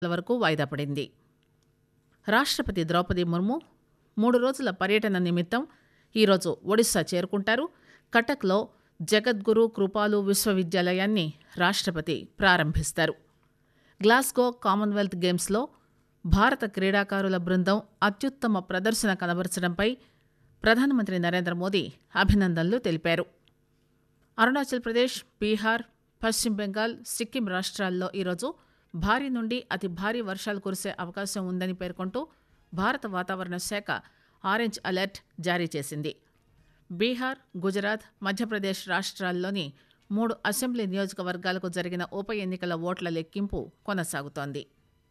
వరకు వాయిదా పడింది రాష్ట్రపతి ద్రౌపది ముర్ము మూడు రోజుల పర్యటన నిమిత్తం ఈరోజు ఒడిశా చేరుకుంటారు కటక్లో జగద్గురు కృపాలు విశ్వవిద్యాలయాన్ని రాష్ట్రపతి ప్రారంభిస్తారు గ్లాస్గో కామన్వెల్త్ గేమ్స్లో భారత క్రీడాకారుల బృందం అత్యుత్తమ ప్రదర్శన కనబరచడంపై ప్రధానమంత్రి నరేంద్ర మోదీ అభినందనలు తెలిపారు అరుణాచల్ ప్రదేశ్ బీహార్ పశ్చిమ బెంగాల్ సిక్కిం రాష్ట్రాల్లో ఈరోజు భారీ నుండి అతి భారీ వర్షాలు కురిసే అవకాశం ఉందని పేర్కొంటూ భారత వాతావరణ శాఖ ఆరెంజ్ అలర్ట్ జారీ చేసింది బీహార్ గుజరాత్ మధ్యప్రదేశ్ రాష్ట్రాల్లోని మూడు అసెంబ్లీ నియోజకవర్గాలకు జరిగిన ఉప ఎన్నికల ఓట్ల లెక్కింపు కొనసాగుతోంది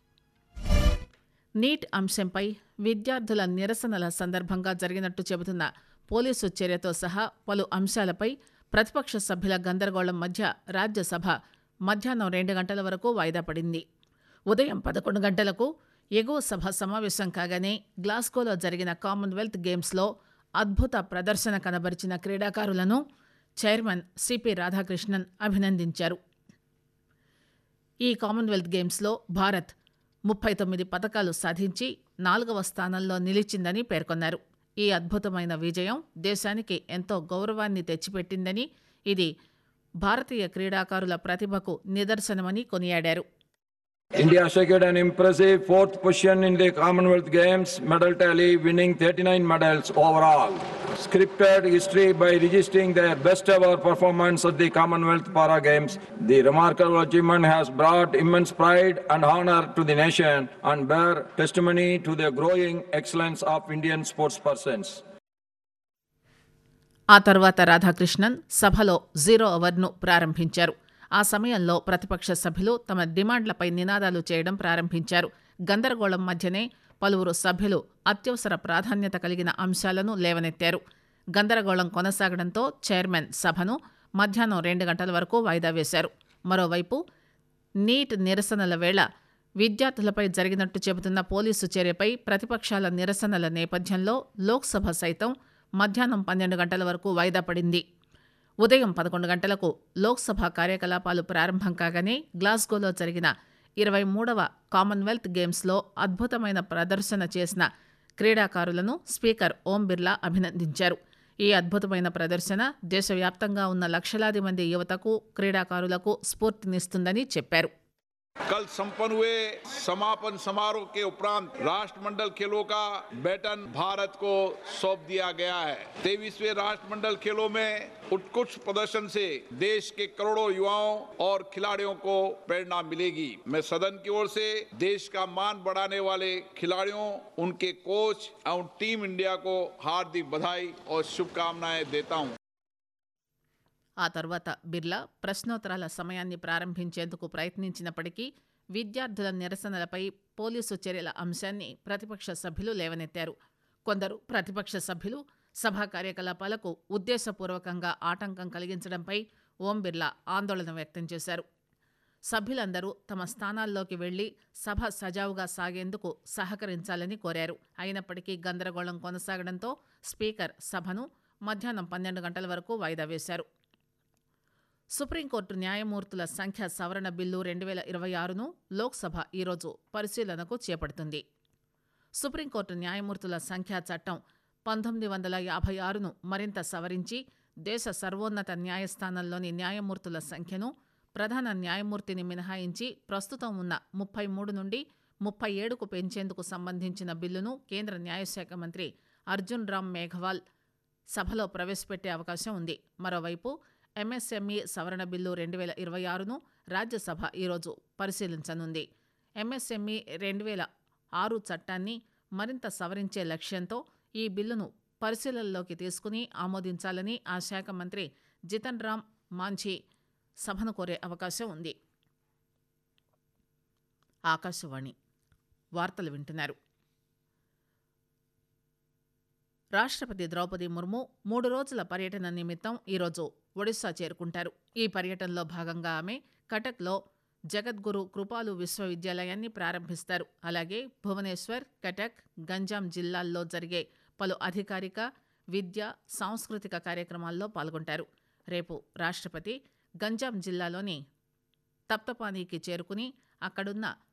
నీట్ అంశంపై విద్యార్థుల నిరసనల సందర్భంగా జరిగినట్టు చెబుతున్న పోలీసు చర్యతో సహా పలు అంశాలపై ప్రతిపక్ష సభ్యుల గందరగోళం మధ్య రాజ్యసభ మధ్యాహ్నం రెండు గంటల వరకు వాయిదా పడింది ఉదయం పదకొండు గంటలకు ఎగువ సభ సమావేశం కాగానే గ్లాస్గోలో జరిగిన కామన్వెల్త్ గేమ్స్లో అద్భుత ప్రదర్శన కనబరిచిన క్రీడాకారులను చైర్మన్ సిపి రాధాకృష్ణన్ అభినందించారు ఈ కామన్వెల్త్ గేమ్స్లో భారత్ ముప్పై తొమ్మిది పథకాలు సాధించి నాలుగవ స్థానంలో నిలిచిందని పేర్కొన్నారు ఈ అద్భుతమైన విజయం దేశానికి ఎంతో గౌరవాన్ని తెచ్చిపెట్టిందని ఇది భారతీయ క్రీడాకారుల ప్రతిభకు నిదర్శనమని కొనియాడారు India secured an impressive fourth position in the Commonwealth Games medal tally, winning 39 medals overall. Scripted history by registering their best ever performance at the Commonwealth Para Games. The remarkable achievement has brought immense pride and honor to the nation and bear testimony to the growing excellence of Indian sportspersons. ఆ తర్వాత రాధాకృష్ణన్ సభలో zero అవర్ను ప్రారంభించారు ఆ సమయంలో ప్రతిపక్ష సభ్యులు తమ డిమాండ్లపై నినాదాలు చేయడం ప్రారంభించారు గందరగోళం మధ్యనే పలువురు సభ్యులు అత్యవసర ప్రాధాన్యత కలిగిన అంశాలను లేవనెత్తారు గందరగోళం కొనసాగడంతో చైర్మన్ సభను మధ్యాహ్నం రెండు గంటల వరకు వాయిదా వేశారు మరోవైపు నీట్ నిరసనల వేళ విద్యార్థులపై జరిగినట్టు చెబుతున్న పోలీసు చర్యపై ప్రతిపక్షాల నిరసనల నేపథ్యంలో లోక్సభ సైతం మధ్యాహ్నం పన్నెండు గంటల వరకు వాయిదా పడింది ఉదయం పదకొండు గంటలకు లోక్సభ కార్యకలాపాలు ప్రారంభం కాగానే గ్లాస్గోలో జరిగిన ఇరవై మూడవ కామన్వెల్త్ గేమ్స్లో అద్భుతమైన ప్రదర్శన చేసిన క్రీడాకారులను స్పీకర్ ఓం బిర్లా అభినందించారు ఈ అద్భుతమైన ప్రదర్శన దేశవ్యాప్తంగా ఉన్న లక్షలాది మంది యువతకు క్రీడాకారులకు స్ఫూర్తినిస్తుందని చెప్పారు कल संपन्न हुए समापन समारोह के उपरांत राष्ट्रमंडल खेलों का बैटन भारत को सौंप दिया गया है तेईसवें राष्ट्रमंडल खेलों में उत्कृष्ट प्रदर्शन से देश के करोड़ों युवाओं और खिलाड़ियों को प्रेरणा मिलेगी मैं सदन की ओर से देश का मान बढ़ाने वाले खिलाड़ियों उनके कोच एवं टीम इंडिया को हार्दिक बधाई और शुभकामनाएं देता हूं ఆ తర్వాత బిర్లా ప్రశ్నోత్తరాల సమయాన్ని ప్రారంభించేందుకు ప్రయత్నించినప్పటికీ విద్యార్థుల నిరసనలపై పోలీసు చర్యల అంశాన్ని ప్రతిపక్ష సభ్యులు లేవనెత్తారు కొందరు ప్రతిపక్ష సభ్యులు సభా కార్యకలాపాలకు ఉద్దేశపూర్వకంగా ఆటంకం కలిగించడంపై ఓం బిర్లా ఆందోళన వ్యక్తం చేశారు సభ్యులందరూ తమ స్థానాల్లోకి వెళ్లి సభ సజావుగా సాగేందుకు సహకరించాలని కోరారు అయినప్పటికీ గందరగోళం కొనసాగడంతో స్పీకర్ సభను మధ్యాహ్నం పన్నెండు గంటల వరకు వాయిదా వేశారు సుప్రీంకోర్టు న్యాయమూర్తుల సంఖ్య సవరణ బిల్లు రెండు వేల ఇరవై ఆరును లోక్సభ ఈరోజు పరిశీలనకు చేపడుతుంది సుప్రీంకోర్టు న్యాయమూర్తుల సంఖ్యా చట్టం పంతొమ్మిది వందల యాభై ఆరును మరింత సవరించి దేశ సర్వోన్నత న్యాయస్థానంలోని న్యాయమూర్తుల సంఖ్యను ప్రధాన న్యాయమూర్తిని మినహాయించి ప్రస్తుతం ఉన్న ముప్పై మూడు నుండి ముప్పై ఏడుకు పెంచేందుకు సంబంధించిన బిల్లును కేంద్ర న్యాయశాఖ మంత్రి అర్జున్ రామ్ మేఘవాల్ సభలో ప్రవేశపెట్టే అవకాశం ఉంది మరోవైపు ఎంఎస్ఎంఈ సవరణ బిల్లు రెండు వేల ఇరవై ఆరును రాజ్యసభ ఈరోజు పరిశీలించనుంది ఎంఎస్ఎంఈ రెండు వేల ఆరు చట్టాన్ని మరింత సవరించే లక్ష్యంతో ఈ బిల్లును పరిశీలనలోకి తీసుకుని ఆమోదించాలని ఆ శాఖ మంత్రి జితన్ రామ్ మాంఝీ సభను కోరే అవకాశం ఉంది ఆకాశవాణి వార్తలు వింటున్నారు రాష్ట్రపతి ద్రౌపది ముర్ము మూడు రోజుల పర్యటన నిమిత్తం ఈరోజు ఒడిశా చేరుకుంటారు ఈ పర్యటనలో భాగంగా ఆమె కటక్లో జగద్గురు కృపాలు విశ్వవిద్యాలయాన్ని ప్రారంభిస్తారు అలాగే భువనేశ్వర్ కటక్ గంజాం జిల్లాల్లో జరిగే పలు అధికారిక విద్య సాంస్కృతిక కార్యక్రమాల్లో పాల్గొంటారు రేపు రాష్ట్రపతి గంజాం జిల్లాలోని తప్తపానీకి చేరుకుని అక్కడున్న